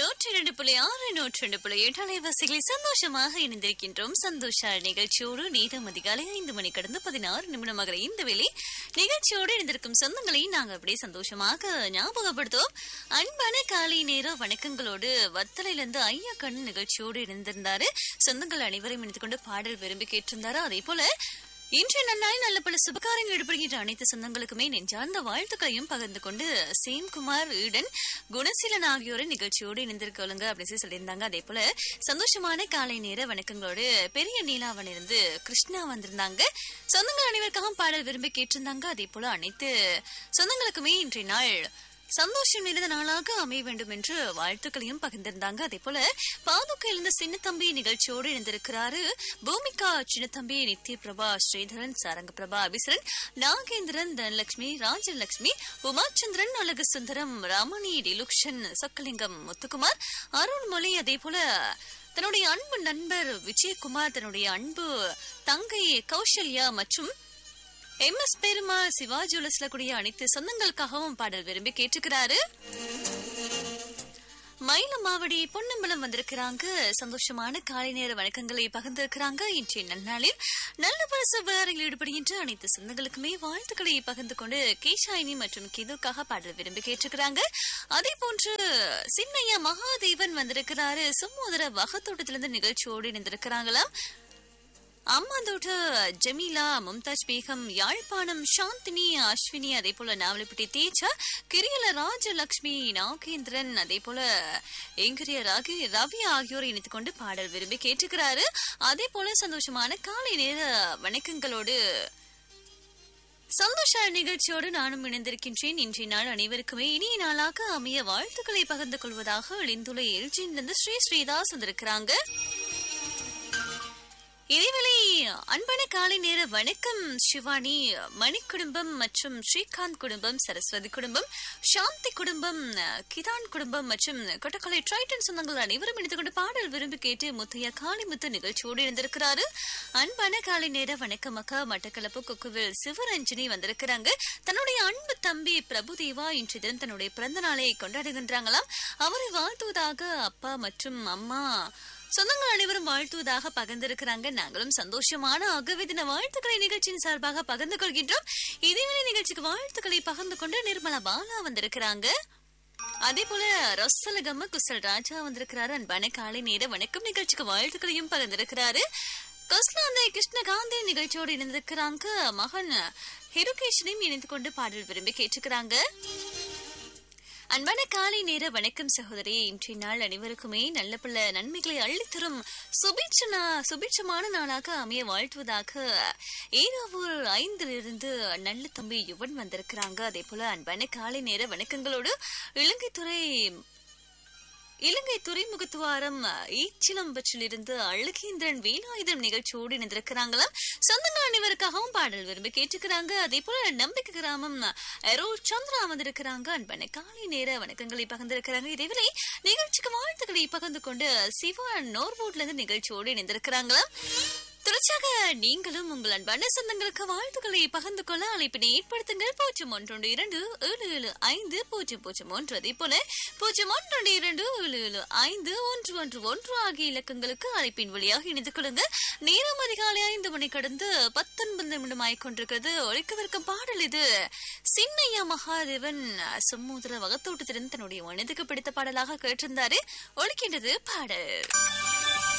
நூற்றி இரண்டு புள்ளி ஆறு நூற்றி ரெண்டு புள்ளி எட்டு அலைவாசிகளை சந்தோஷமாக இணைந்திருக்கின்றோம் சந்தோஷ நிகழ்ச்சியோடு நேரம் அதிகாலை ஐந்து மணி கடந்து பதினாறு நிமிடமாக இந்த வேளை நிகழ்ச்சியோடு இணைந்திருக்கும் சொந்தங்களை நாங்கள் அப்படியே சந்தோஷமாக ஞாபகப்படுத்துவோம் அன்பான காலை நேர வணக்கங்களோடு வத்தலையிலிருந்து ஐயா கண் நிகழ்ச்சியோடு இணைந்திருந்தாரு சொந்தங்கள் அனைவரையும் இணைந்து கொண்டு பாடல் விரும்பி கேட்டிருந்தாரு அதே போல இன்றைய நன்னாய் நல்ல பல சுபகாரங்கள் ஈடுபடுகின்ற அனைத்து சொந்தங்களுக்குமே நெஞ்சார்ந்த வாழ்த்துக்களையும் பகிர்ந்து கொண்டு சேம்குமார் ஈடன் குணசீலன் ஆகியோரை நிகழ்ச்சியோடு இணைந்திருக்கலுங்க அப்படின்னு சொல்லி சொல்லியிருந்தாங்க அதே போல சந்தோஷமான காலை நேர வணக்கங்களோடு பெரிய நீலாவன் இருந்து கிருஷ்ணா வந்திருந்தாங்க சொந்தங்கள் அனைவருக்காக பாடல் விரும்பி கேட்டிருந்தாங்க அதே போல அனைத்து சொந்தங்களுக்குமே இன்றைய நாள் சந்தோஷம் நிறைந்த நாளாக அமைய வேண்டும் என்று வாழ்த்துக்களையும் பகிர்ந்திருந்தாங்க அதே போல பாதுகா இருந்த சின்னத்தம்பி நிகழ்ச்சியோடு இணைந்திருக்கிறாரு பூமிகா சின்னத்தம்பி நித்ய பிரபா ஸ்ரீதரன் சாரங்க பிரபா அபிசரன் நாகேந்திரன் தனலட்சுமி ராஜலட்சுமி உமாச்சந்திரன் அழகு சுந்தரம் ரமணி டிலுக்ஷன் சொக்கலிங்கம் முத்துக்குமார் அருண்மொழி அதே போல தன்னுடைய அன்பு நண்பர் விஜயகுமார் தன்னுடைய அன்பு தங்கை கௌசல்யா மற்றும் எம் எஸ் பெருமாள் சிவா ஜுவல்லர்ஸ்ல கூடிய அனைத்து சொந்தங்களுக்காகவும் பாடல் விரும்பி கேட்டுக்கிறாரு மயிலமாவடி பொன்னம்பலம் வந்திருக்கிறாங்க சந்தோஷமான காலை நேர வணக்கங்களை பகிர்ந்திருக்கிறாங்க இன்றைய நன்னாளில் நல்ல பரிசு விவகாரங்களில் ஈடுபடுகின்ற அனைத்து சொந்தங்களுக்குமே வாழ்த்துக்களை பகிர்ந்து கொண்டு கேஷாயினி மற்றும் கிதுக்காக பாடல் விரும்பி கேட்டிருக்கிறாங்க அதே போன்று சின்னையா மகாதேவன் வந்திருக்கிறாரு சும்மோதர வகத்தோட்டத்திலிருந்து நிகழ்ச்சியோடு இணைந்திருக்கிறாங்களாம் அம்மாந்தோட்ட ஜமீலா மும்தாஜ் பேகம் யாழ்ப்பாணம் சாந்தினி அஸ்வினி அதே போல நாவலப்பட்டி தேஜா கிரியல ராஜலட்சுமி நாகேந்திரன் அதே போல எங்கிரிய ரவி ரவி ஆகியோரை இணைத்துக் கொண்டு பாடல் விரும்பி கேட்டுக்கிறாரு அதே போல சந்தோஷமான காலை நேர வணக்கங்களோடு சந்தோஷ நிகழ்ச்சியோடு நானும் இணைந்திருக்கின்றேன் இன்றைய நாள் அனைவருக்குமே இனிய நாளாக அமைய வாழ்த்துக்களை பகிர்ந்து கொள்வதாக எழுந்துள்ள எல்ஜியிலிருந்து ஸ்ரீ ஸ்ரீதாஸ் வந்திருக்கிறாங்க இதேவேளை அன்பான காலை நேர வணக்கம் சிவானி மணி குடும்பம் மற்றும் ஸ்ரீகாந்த் குடும்பம் சரஸ்வதி குடும்பம் சாந்தி குடும்பம் கிதான் குடும்பம் மற்றும் கொட்டக்கலை ட்ரைட்டன் சொந்தங்கள் அனைவரும் இணைந்து கொண்டு பாடல் விரும்பி கேட்டு முத்தையா காளிமுத்து நிகழ்ச்சியோடு இருந்திருக்கிறாரு அன்பான காலை நேர வணக்கம் அக்கா மட்டக்களப்பு கொக்குவில் சிவரஞ்சனி வந்திருக்கிறாங்க தன்னுடைய அன்பு தம்பி பிரபுதேவா இன்று தினம் தன்னுடைய பிறந்த நாளை கொண்டாடுகின்றாங்களாம் அவரை வாழ்த்துவதாக அப்பா மற்றும் அம்மா சொந்தங்கள் அனைவரும் வாழ்த்துவதாக பகிர்ந்திருக்கிறாங்க நாங்களும் சந்தோஷமான அகவை தின வாழ்த்துக்களை நிகழ்ச்சியின் சார்பாக பகிர்ந்து கொள்கின்றோம் இதேவேளை நிகழ்ச்சிக்கு வாழ்த்துக்களை பகிர்ந்து கொண்டு நிர்மலா பாலா வந்திருக்கிறாங்க அதே போல ரொசலகம்ம குசல் ராஜா வந்திருக்கிறாரு அன்பான காலை நேர வணக்கம் நிகழ்ச்சிக்கு வாழ்த்துக்களையும் பகிர்ந்திருக்கிறாரு கிருஷ்ணாந்தை கிருஷ்ணகாந்தி நிகழ்ச்சியோடு இணைந்திருக்கிறாங்க மகன் ஹிருகேஷனையும் இணைந்து கொண்டு பாடல் விரும்பி கேட்டுக்கிறாங்க அன்பான காலை நேர வணக்கம் சகோதரி இன்றைய நாள் அனைவருக்குமே நல்ல பல நன்மைகளை அள்ளித்தரும் சுபிட்சனா சுபிட்சமான நாளாக அமைய வாழ்த்துவதாக ஏனாவூர் ஐந்திலிருந்து நல்ல தம்பி யுவன் வந்திருக்கிறாங்க அதே போல அன்பான காலை நேர வணக்கங்களோடு இலங்கைத்துறை இலங்கை துறைமுகத்துவாரம் ஈச்சிலம்பற்றிலிருந்து அழகேந்திரன் வேலாயுதம் நிகழ்ச்சியோடு இணைந்திருக்கிறாங்களாம் சொந்தங்கள் அனைவருக்காகவும் பாடல் விரும்பி கேட்டுக்கிறாங்க அதே போல நம்பிக்கை கிராமம் அரோ சந்திரா வந்திருக்கிறாங்க அன்பான காலை நேர வணக்கங்களை பகிர்ந்திருக்கிறாங்க இதேவேளை நிகழ்ச்சிக்கு வாழ்த்துக்களை பகிர்ந்து கொண்டு சிவா நோர்வோட்ல இருந்து நிகழ்ச்சியோடு இணைந்திருக்கிறாங்களாம் தொடர்ச்சியாக நீங்களும் உங்கள் அன்பான சொந்தங்களுக்கு வாழ்த்துக்களை பகிர்ந்து கொள்ள அழைப்பினை ஏற்படுத்துங்கள் பூஜ்ஜியம் ஒன்றொன்று இரண்டு ஏழு ஏழு ஐந்து பூஜ்ஜியம் பூஜ்ஜியம் ஒன்று அதே போல பூஜ்ஜியம் ஒன்றொன்று இரண்டு ஏழு ஏழு ஐந்து ஒன்று ஒன்று ஒன்று ஆகிய இலக்கங்களுக்கு அழைப்பின் வழியாக இணைந்து கொள்ளுங்க நேரம் அதிகாலை ஐந்து மணி கடந்து பத்தொன்பது நிமிடம் ஆய்கொண்டிருக்கிறது ஒழிக்கவிருக்கும் பாடல் இது சின்னையா மகாதேவன் சும்மூதர வகத்தோட்டத்திலிருந்து தன்னுடைய மனதுக்கு பிடித்த பாடலாக கேட்டிருந்தாரு ஒழிக்கின்றது பாடல்